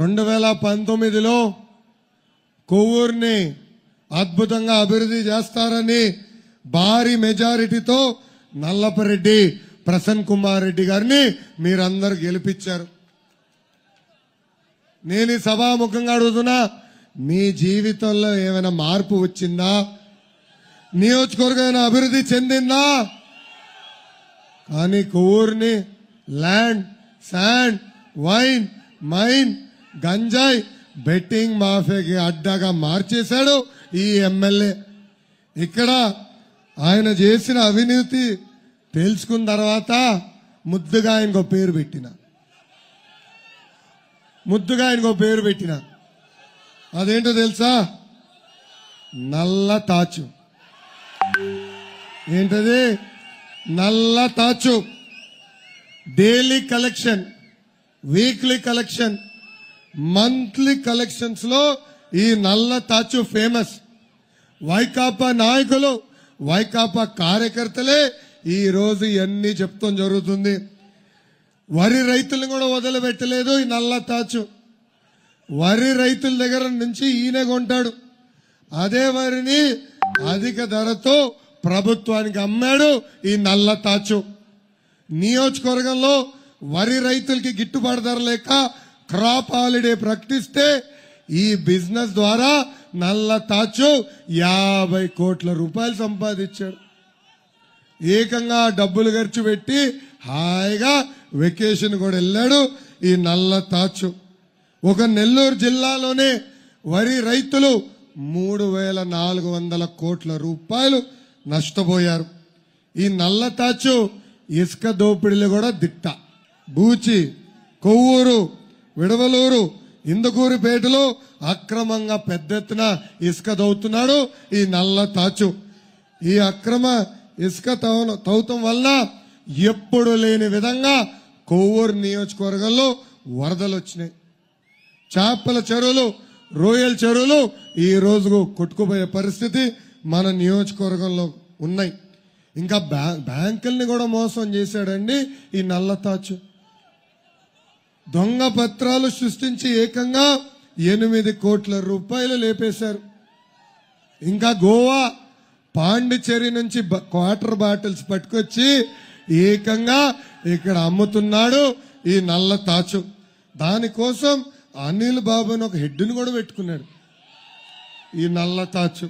రెండు వేల పంతొమ్మిదిలో కొవ్వూరుని అద్భుతంగా అభివృద్ధి చేస్తారని భారీ మెజారిటీతో నల్లపరెడ్డి ప్రసన్ కుమార్ రెడ్డి గారిని మీరందరూ గెలిపించారు నేను ఈ సభాముఖంగా అడుగుతున్నా మీ జీవితంలో ఏమైనా మార్పు వచ్చిందా నియోజకవర్గం ఏమైనా అభివృద్ధి చెందిందా కానీ కొవ్వూరుని ల్యాండ్ శాండ్ వైన్ మైన్ గంజాయి బెట్టింగ్ మాఫియాకి అడ్డాగా మార్చేశాడు ఈ ఎమ్మెల్యే ఇక్కడ ఆయన చేసిన అవినీతి తెలుసుకున్న తర్వాత ముద్దుగా ఆయనకు పేరు పెట్టిన ముద్దుగా ఆయనకు పేరు పెట్టిన అదేంటో తెలుసా నల్ల తాచు ఏంటది నల్ల తాచు daily collection weekly collection monthly collections లో ఈ నల్ల తాచు ఫేమస్ వైకాపా నాయకులు వైకాపా కార్యకర్తలే ఈ రోజు ఇవన్నీ చెప్తాం జరుగుతుంది వరి రైతులను కూడా వదిలిపెట్టలేదు ఈ నల్ల తాచు వరి రైతుల దగ్గర నుంచి ఈయన కొంటాడు అదే వరిని అధిక ధరతో ప్రభుత్వానికి అమ్మాడు ఈ నల్ల తాచు నియోజకవర్గంలో వరి రైతులకి గిట్టుబాటు ధర లేక క్రాప్ హాలిడే ప్రకటిస్తే ఈ బిజినెస్ ద్వారా నల్ల తాచు యాభై కోట్ల రూపాయలు సంపాదించాడు ఏకంగా డబ్బులు ఖర్చు పెట్టి హాయిగా వెకేషన్ కూడా వెళ్ళాడు ఈ నల్ల తాచు ఒక నెల్లూరు జిల్లాలోనే వరి రైతులు మూడు వేల నాలుగు వందల కోట్ల రూపాయలు నష్టపోయారు ఈ నల్ల తాచు ఇసుక దోపిడీలు కూడా దిట్ట బూచి కొవ్వూరు విడవలూరు ఇందుకూరిపేటలో అక్రమంగా పెద్ద ఎత్తున ఇసుక దవ్వుతున్నాడు ఈ నల్ల తాచు ఈ అక్రమ ఇసుక తవ్వ- తవ్వటం వల్ల ఎప్పుడు లేని విధంగా కొవ్వూరు నియోజకవర్గంలో వరదలు వచ్చినాయి చేపల చెరువులు రొయ్యల చెరువులు ఈ రోజు కొట్టుకుపోయే పరిస్థితి మన నియోజకవర్గంలో ఉన్నాయి ఇంకా బ్యా బ్యాంకుల్ని కూడా మోసం చేశాడండి ఈ నల్ల తాచు దొంగ పత్రాలు సృష్టించి ఏకంగా ఎనిమిది కోట్ల రూపాయలు లేపేశారు ఇంకా గోవా పాండిచేరి నుంచి బ- వాటర్ బాటిల్స్ పట్టుకొచ్చి ఏకంగా ఇక్కడ అమ్ముతున్నాడు ఈ నల్ల తాచు దానికోసం అనిల్ బాబుని ఒక హెడ్ని కూడా పెట్టుకున్నాడు ఈ నల్ల తాచు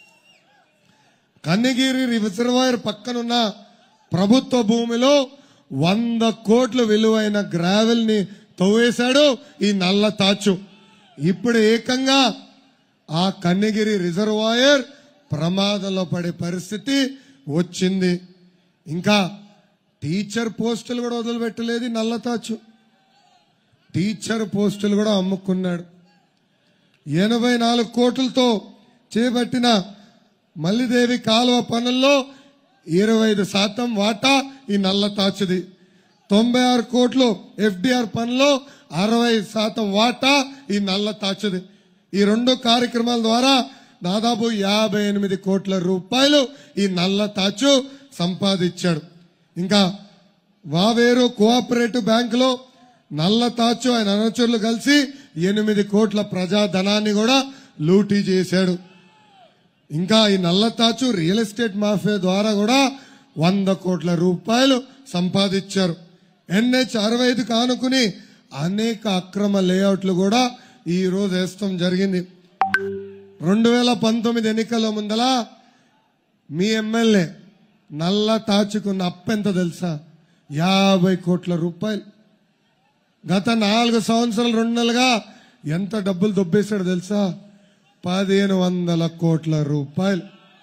కన్నగిరి రిజర్వాయర్ పక్కనున్న ప్రభుత్వ భూమిలో వంద కోట్ల విలువైన గ్రావెల్ ని తవ్వేశాడు ఈ నల్ల తాచు ఇప్పుడు ఏకంగా ఆ కన్నగిరి రిజర్వాయర్ ప్రమాదంలో పడే పరిస్థితి వచ్చింది ఇంకా టీచర్ పోస్టులు కూడా వదిలిపెట్టలేదు ఈ నల్ల తాచు టీచర్ పోస్టులు కూడా అమ్ముకున్నాడు ఎనభై నాలుగు కోట్లతో చేపట్టిన మల్లిదేవి కాలువ పనుల్లో ఇరవై ఐదు శాతం వాటా ఈ నల్ల తాచుది తొంభై ఆరు కోట్లు ఎఫ్డిఆర్ పనిలో అరవై శాతం వాటా ఈ నల్ల తాచుది ఈ రెండు కార్యక్రమాల ద్వారా దాదాపు యాభై ఎనిమిది కోట్ల రూపాయలు ఈ నల్ల తాచు సంపాదించాడు ఇంకా వావేరు కోఆపరేటివ్ బ్యాంకులో నల్ల తాచు ఆయన అనుచరులు కలిసి ఎనిమిది కోట్ల ప్రజాధనాన్ని కూడా లూటీ చేశాడు ఇంకా ఈ నల్ల తాచు రియల్ ఎస్టేట్ మాఫియా ద్వారా కూడా వంద కోట్ల రూపాయలు సంపాదించారు ఎన్హెచ్ అరవై ఐదు కానుకుని అనేక అక్రమ లేఅవుట్లు కూడా ఈ రోజు వేస్తాం జరిగింది రెండు వేల పంతొమ్మిది ఎన్నికల ముందల మీ ఎమ్మెల్యే నల్ల తాచుకున్న అప్పెంత తెలుసా యాభై కోట్ల రూపాయలు గత నాలుగు సంవత్సరాలు రెండు నెలలుగా ఎంత డబ్బులు దొబ్బేశాడు తెలుసా పదిహేను వందల కోట్ల రూపాయలు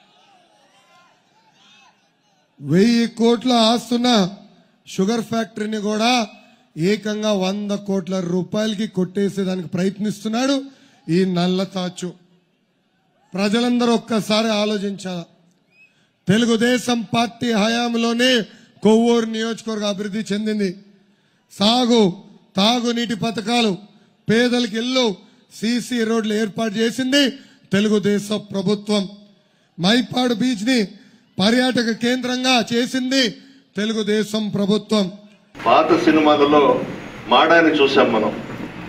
వెయ్యి కోట్ల ఆస్తున్న షుగర్ ఫ్యాక్టరీని కూడా ఏకంగా వంద కోట్ల రూపాయలకి కొట్టేసేదానికి ప్రయత్నిస్తున్నాడు ఈ నల్ల తాచు ప్రజలందరూ ఒక్కసారి ఆలోచించాల తెలుగుదేశం పార్టీ హయాంలోనే కొవ్వూరు నియోజకవర్గ అభివృద్ధి చెందింది సాగు తాగునీటి పథకాలు పేదలకు ఇల్లు సీసీ రోడ్లు ఏర్పాటు చేసింది తెలుగుదేశం ప్రభుత్వం మైపాడు బీచ్ ని పర్యాటక కేంద్రంగా చేసింది తెలుగుదేశం ప్రభుత్వం పాత సినిమాలలో మాడాని చూసాం మనం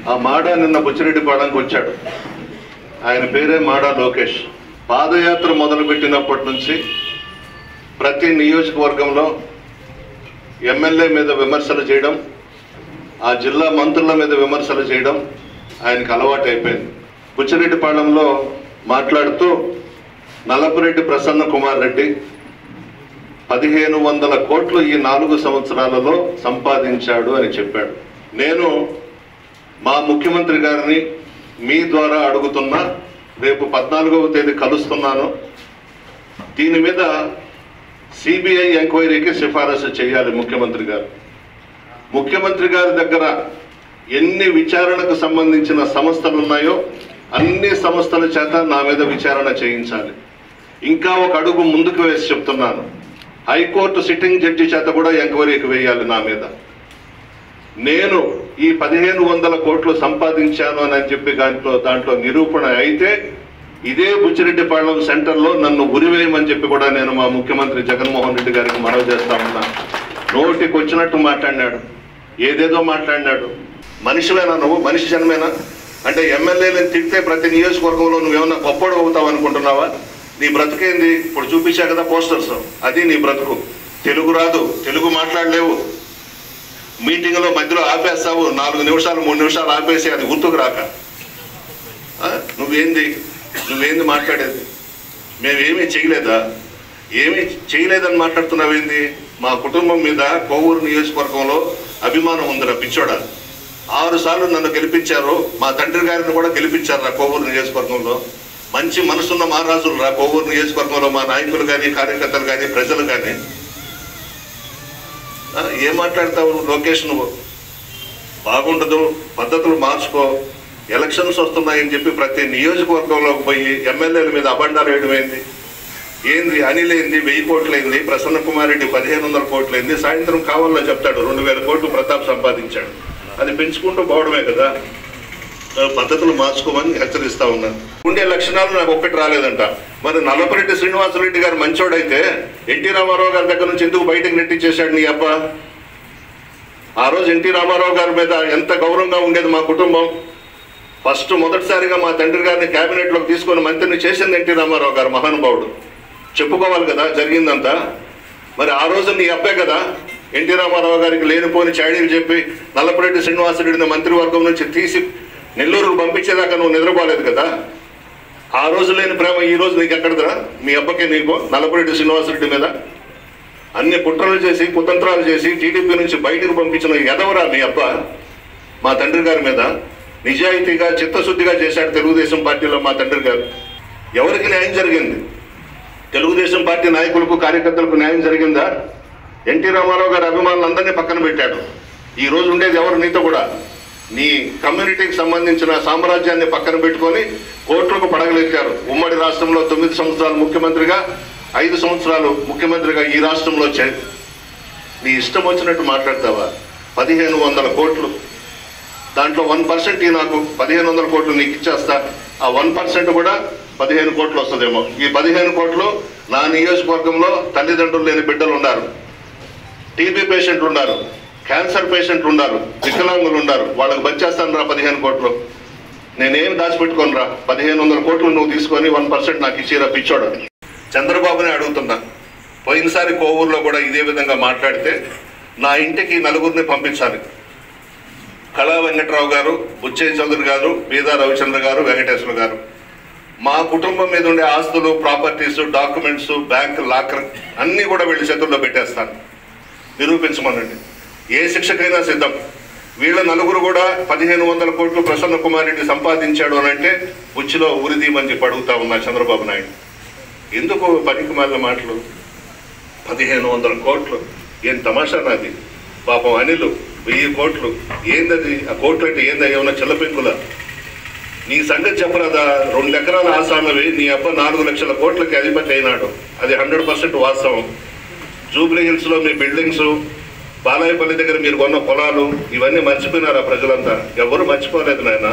ఆ మాడా నిన్న బుచ్చిరెడ్డిపాడానికి వచ్చాడు ఆయన పేరే మాడా లోకేష్ పాదయాత్ర మొదలుపెట్టినప్పటి నుంచి ప్రతి నియోజకవర్గంలో ఎమ్మెల్యే మీద విమర్శలు చేయడం ఆ జిల్లా మంత్రుల మీద విమర్శలు చేయడం ఆయనకు అలవాటు అయిపోయింది బుచ్చిరెడ్డిపాళెంలో మాట్లాడుతూ నలపరెడ్డి ప్రసన్న కుమార్ రెడ్డి పదిహేను వందల కోట్లు ఈ నాలుగు సంవత్సరాలలో సంపాదించాడు అని చెప్పాడు నేను మా ముఖ్యమంత్రి గారిని మీ ద్వారా అడుగుతున్నా రేపు పద్నాలుగవ తేదీ కలుస్తున్నాను దీని మీద సిబిఐ ఎంక్వైరీకి సిఫారసు చేయాలి ముఖ్యమంత్రి గారు ముఖ్యమంత్రి గారి దగ్గర ఎన్ని విచారణకు సంబంధించిన సంస్థలు ఉన్నాయో అన్ని సంస్థల చేత నా మీద విచారణ చేయించాలి ఇంకా ఒక అడుగు ముందుకు వేసి చెప్తున్నాను హైకోర్టు సిట్టింగ్ జడ్జి చేత కూడా ఎంక్వైరీకి వేయాలి నా మీద నేను ఈ పదిహేను వందల కోట్లు సంపాదించాను అని చెప్పి దాంట్లో దాంట్లో నిరూపణ అయితే ఇదే బుచ్చిరెడ్డిపాళెం సెంటర్లో నన్ను ఉరివేయమని చెప్పి కూడా నేను మా ముఖ్యమంత్రి జగన్మోహన్ రెడ్డి గారికి మనవి చేస్తా ఉన్నా నోటికి వచ్చినట్టు మాట్లాడినాడు ఏదేదో మాట్లాడినాడు మనిషివేనా నువ్వు మనిషి జన్మేనా అంటే ఎమ్మెల్యేలను తిడితే ప్రతి నియోజకవర్గంలో నువ్వేమన్నా గొప్పడు అవుతావు అనుకుంటున్నావా నీ బ్రతుకేంది ఇప్పుడు చూపించా కదా పోస్టర్స్ అది నీ బ్రతుకు తెలుగు రాదు తెలుగు మాట్లాడలేవు మీటింగ్లో మధ్యలో ఆపేస్తావు నాలుగు నిమిషాలు మూడు నిమిషాలు ఆపేసి అది గుర్తుకు రాక ఆ? నువ్వేంది నువ్వేంది మాట్లాడేది మేమేమీ చేయలేదా ఏమీ చేయలేదని మాట్లాడుతున్నావేంది మా కుటుంబం మీద కోవూరు నియోజకవర్గంలో అభిమానం ఉందిరా పిచ్చోడా ఆరు సార్లు నన్ను గెలిపించారు మా తండ్రి గారిని కూడా గెలిపించారు రా కోవూరు నియోజకవర్గంలో మంచి మనసున్న మహారాజులు రా కోవూరు నియోజకవర్గంలో మా నాయకులు కానీ కార్యకర్తలు కానీ ప్రజలు కానీ ఆ, ఏం మాట్లాడతావు లోకేష్ నువ్వు బాగుండదు పద్ధతులు మార్చుకో ఎలక్షన్స్ వస్తున్నాయని చెప్పి ప్రతి నియోజకవర్గంలోకి పోయి ఎమ్మెల్యేల మీద అబండాలు వేయడం ఏంది ఏంది అనిల్ ఏంది వెయ్యి కోట్లు ఏంది ప్రసన్న కుమార్ రెడ్డి పదిహేను వందల కోట్లు ఏంది సాయంత్రం కావాలో చెప్తాడు రెండు వేల కోట్లు ప్రతాప్ సంపాదించాడు అది పెంచుకుంటూ పోవడమే కదా ఆ, పద్ధతులు మార్చుకోమని హెచ్చరిస్తా ఉన్నాను ఉండే లక్షణాలు నాకు ఒక్కటి రాలేదంట మరి నల్లపరెడ్డి శ్రీనివాసరెడ్డి గారు మంచోడైతే ఎన్టీ రామారావు గారి దగ్గర నుంచి ఎందుకు బయటకు నెట్టించేశాడు నీ అబ్బా ఆ రోజు ఎన్టీ రామారావు గారి మీద ఎంత గౌరవంగా ఉండేది మా కుటుంబం ఫస్ట్ మొదటిసారిగా మా తండ్రి గారిని క్యాబినెట్లోకి తీసుకొని మంత్రిని చేసింది ఎన్టీ రామారావు గారు మహానుభావుడు చెప్పుకోవాలి కదా జరిగిందంతా మరి ఆ రోజు నీ అబ్బే కదా ఎన్టీ రామారావు గారికి లేనిపోని చాడీలు చెప్పి నల్లపరెడ్డి శ్రీనివాసరెడ్డిని మంత్రివర్గం నుంచి తీసి నెల్లూరుకు పంపించేదాకా నువ్వు నిద్రపోలేదు కదా ఆ రోజు లేని ప్రేమ ఈ రోజు నీకు ఎక్కడదరా మీ అబ్బకే నీకు నల్లపరెడ్డి శ్రీనివాసరెడ్డి మీద అన్ని కుట్రలు చేసి కుతంత్రాలు చేసి టీడీపీ నుంచి బయటకు పంపించిన ఎదవరా మీ అబ్బా మా తండ్రి గారి మీద నిజాయితీగా చిత్తశుద్ధిగా చేశాడు తెలుగుదేశం పార్టీలో మా తండ్రి గారు ఎవరికి న్యాయం జరిగింది తెలుగుదేశం పార్టీ నాయకులకు కార్యకర్తలకు న్యాయం జరిగిందా ఎన్టీ రామారావు గారి అభిమానులందరినీ పక్కన పెట్టాడు ఈ రోజు ఉండేది ఎవరు నీతో కూడా నీ కమ్యూనిటీకి సంబంధించిన సామ్రాజ్యాన్ని పక్కన పెట్టుకొని కోట్లకు పడగలెత్తారు ఉమ్మడి రాష్ట్రంలో తొమ్మిది సంవత్సరాలు ముఖ్యమంత్రిగా ఐదు సంవత్సరాలు ముఖ్యమంత్రిగా ఈ రాష్ట్రంలో చే నీ ఇష్టం వచ్చినట్టు మాట్లాడతావా పదిహేను వందల కోట్లు దాంట్లో వన్ పర్సెంట్ నాకు పదిహేను వందల కోట్లు నీకు ఇచ్చేస్తా ఆ వన్ పర్సెంట్ కూడా పదిహేను కోట్లు వస్తుందేమో ఈ పదిహేను కోట్లు నా నియోజకవర్గంలో తల్లిదండ్రులు లేని బిడ్డలు ఉన్నారు టీబీ పేషెంట్లు ఉన్నారు క్యాన్సర్ పేషెంట్లు ఉన్నారు వికలాంగులు ఉన్నారు వాళ్ళకి బచ్చేస్తాను రా పదిహేను కోట్లు నేనేం దాచిపెట్టుకోను రా పదిహేను వందల కోట్లు నువ్వు తీసుకొని వన్ పర్సెంట్ నాకు ఇచ్చిరా పిచ్చోడు చంద్రబాబునే అడుగుతున్నా పోయినసారి కోవూరులో కూడా ఇదే విధంగా మాట్లాడితే నా ఇంటికి నలుగురిని పంపించాలి కళా వెంకట్రావు గారు బుచ్చయ్య చౌదరి గారు బీదా రవిచంద్ర గారు వెంకటేశ్వర గారు మా కుటుంబం మీద ఉండే ఆస్తులు ప్రాపర్టీస్ డాక్యుమెంట్స్ బ్యాంక్ లాకర్ అన్నీ కూడా వీళ్ళ చేతుల్లో పెట్టేస్తాను నిరూపించమనండి ఏ శిక్షకైనా సిద్ధం వీళ్ళ నలుగురు కూడా పదిహేను వందల కోట్లు ప్రసన్న కుమార్ రెడ్డి సంపాదించాడు అని అంటే బుచ్చిలో ఉరిదీమని చెప్పి అడుగుతా ఉన్నా చంద్రబాబు నాయుడు ఎందుకు పనికి మాలిన మాటలు పదిహేను వందల కోట్లు ఏం తమాషా నాది పాపం అనిలు వెయ్యి కోట్లు ఏందది ఆ కోట్లు అంటే ఏందా ఏమన్నా చిల్లపెంకుల నీ సంగతి చెప్పరాదా రెండు ఎకరాల ఆసామవి నీ అబ్బ నాలుగు లక్షల కోట్లకి అధిపతి అయినాడు అది హండ్రెడ్ పర్సెంట్ వాస్తవం జూబ్లీ హిల్స్ లో మీ బిల్డింగ్స్ బాలాయపల్లి దగ్గర మీరు కొన్న పొలాలు ఇవన్నీ మర్చిపోయినారా ప్రజలంతా ఎవరు మర్చిపోలేదు నాయన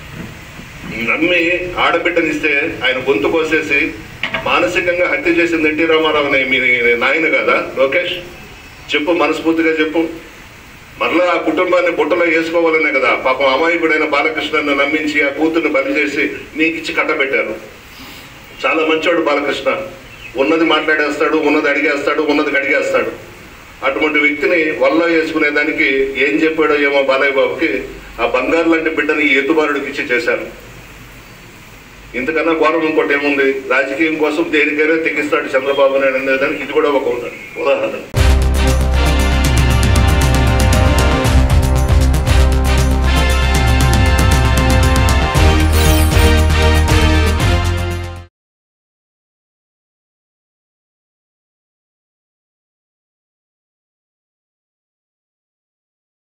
నమ్మి ఆడబిడ్డనిస్తే ఆయన గొంతు కోసేసి మానసికంగా హత్య చేసింది ఎన్టీ రామారావుని మీ నాయన కదా లోకేష్ చెప్పు మనస్ఫూర్తిగా చెప్పు మరలా ఆ కుటుంబాన్ని బుట్టలో వేసుకోవాలనే కదా పాపం అమాయకుడైన బాలకృష్ణను నమ్మించి ఆ కూతుర్ని బలి చేసి నీకిచ్చి కట్టబెట్టారు చాలా మంచోడు బాలకృష్ణ ఉన్నది మాట్లాడేస్తాడు ఉన్నది అడిగేస్తాడు ఉన్నది కడిగేస్తాడు అటువంటి వ్యక్తిని వల్ల వేసుకునేదానికి ఏం చెప్పాడో ఏమో బాలయ్య బాబుకి ఆ బంగారు లాంటి బిడ్డని ఈ ఎత్తుబారుడికి ఇచ్చి చేశారు ఇంతకన్నా ఘోరం ఇంకోటి ఏముంది రాజకీయం కోసం దేనికైనా తెగిస్తాడు చంద్రబాబు నాయుడు అనే దానికి ఇది కూడా ఒక ఉదాహరణ